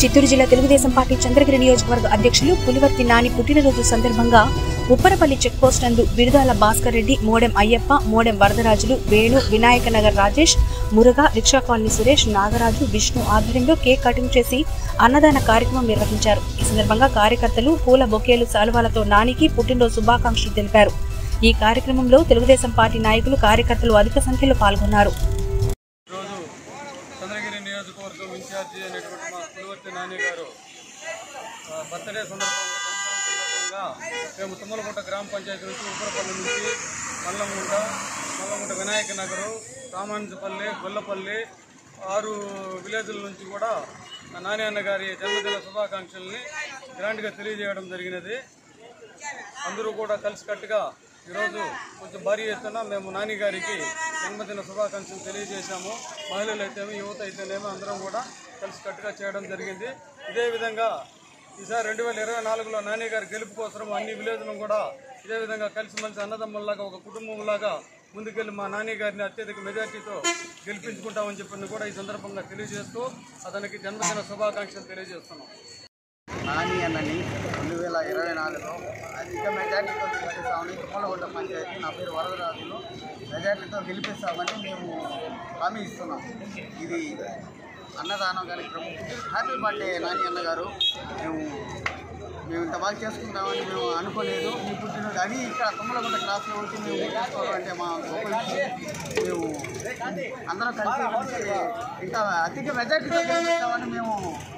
చిత్తూరు జిల్లా తెలుగుదేశం పార్టీ చంద్రగిరి నియోజకవర్గ అధ్యక్షులు పులివర్తి నాని పుట్టినరోజు సందర్భంగా ఉప్పరపల్లి చెక్పోస్ట్ నందు బిరుదాల భాస్కర్ రెడ్డి మోడెం అయ్యప్ప మోడెం వరదరాజులు వేణు వినాయక నగర్ రాజేష్ మురుగా రిక్షా కాలనీ సురేష్ నాగరాజు విష్ణు ఆధ్వర్యంలో కేక్ కటింగ్ చేసి అన్నదాన కార్యక్రమం నిర్వహించారు ఈ సందర్భంగా కార్యకర్తలు పూల బొకేలు శాలువాలతో నానికి పుట్టినరోజు శుభాకాంక్షలు తెలిపారు ఈ కార్యక్రమంలో తెలుగుదేశం పార్టీ నాయకులు కార్యకర్తలు అధిక సంఖ్యలో పాల్గొన్నారు ఈరోజు చంద్రగిరి నియోజకవర్గం ఇన్ఛార్జి అయినటువంటి మా పులివర్తి నాని గారు ఆ, బర్త్డే సందర్భంగా జన్మదిన సందర్భంగా మేము తుమ్మలగుంట గ్రామ పంచాయతీ నుంచి ఉప్పరపల్లి నుంచి మల్లముంట మల్లముంట వినాయక నగరు రామానుజపల్లి గొల్లపల్లి ఆరు విలేజ్ల నుంచి కూడా మా నాని అన్న గారి జన్మదిన శుభాకాంక్షల్ని గ్రాండ్గా తెలియజేయడం జరిగినది అందరూ కూడా కలిసికట్టుగా ఈరోజు కొంచెం భారీ ఎత్తున మేము నాని గారికి జన్మదిన శుభాకాంక్షలు తెలియజేశాము మహిళలు అయితేమి యువత అయితేనేమి అందరం కూడా కలిసికట్టుగా చేయడం జరిగింది ఇదే విధంగా ఈసారి రెండు వేల ఇరవై నాలుగులో నాని గారి గెలుపు కోసం అన్ని విలేజ్లను కూడా ఇదే విధంగా కలిసిమెలిసి అన్నదమ్ముల్లాగా ఒక కుటుంబంలాగా ముందుకెళ్ళి మా నాని గారిని అత్యధిక మెజార్టీతో గెలిపించుకుంటామని చెప్పి కూడా ఈ సందర్భంగా తెలియజేస్తూ అతనికి జన్మదిన శుభాకాంక్షలు తెలియజేస్తున్నాం నాని అన్నని రెండు వేల ఇరవై నాలుగులో అధిక మెజార్టీతో గెలిపిస్తామని తుమ్మలగుంట పంచాయతీ నా పేరు వరదరాజులు మెజార్టీతో గెలిపిస్తామని మేము హామీ ఇస్తున్నాం ఇది అన్నదానం కార్యక్రమం హ్యాపీ బర్త్డే నాని అన్నగారు మేము మేము ఇంత బాగా చేసుకుంటామని మేము అనుకోలేదు మీ పుట్టినరోజు అది ఇక్కడ తుమ్మలగుంట క్లాస్లో వచ్చి మేము చేసుకోవడం అంటే మా గొప్ప విషయం. మేము అందరం కలిసి కలిసి ఇంకా అధిక మెజార్టీతో గెలిపిస్తామని మేము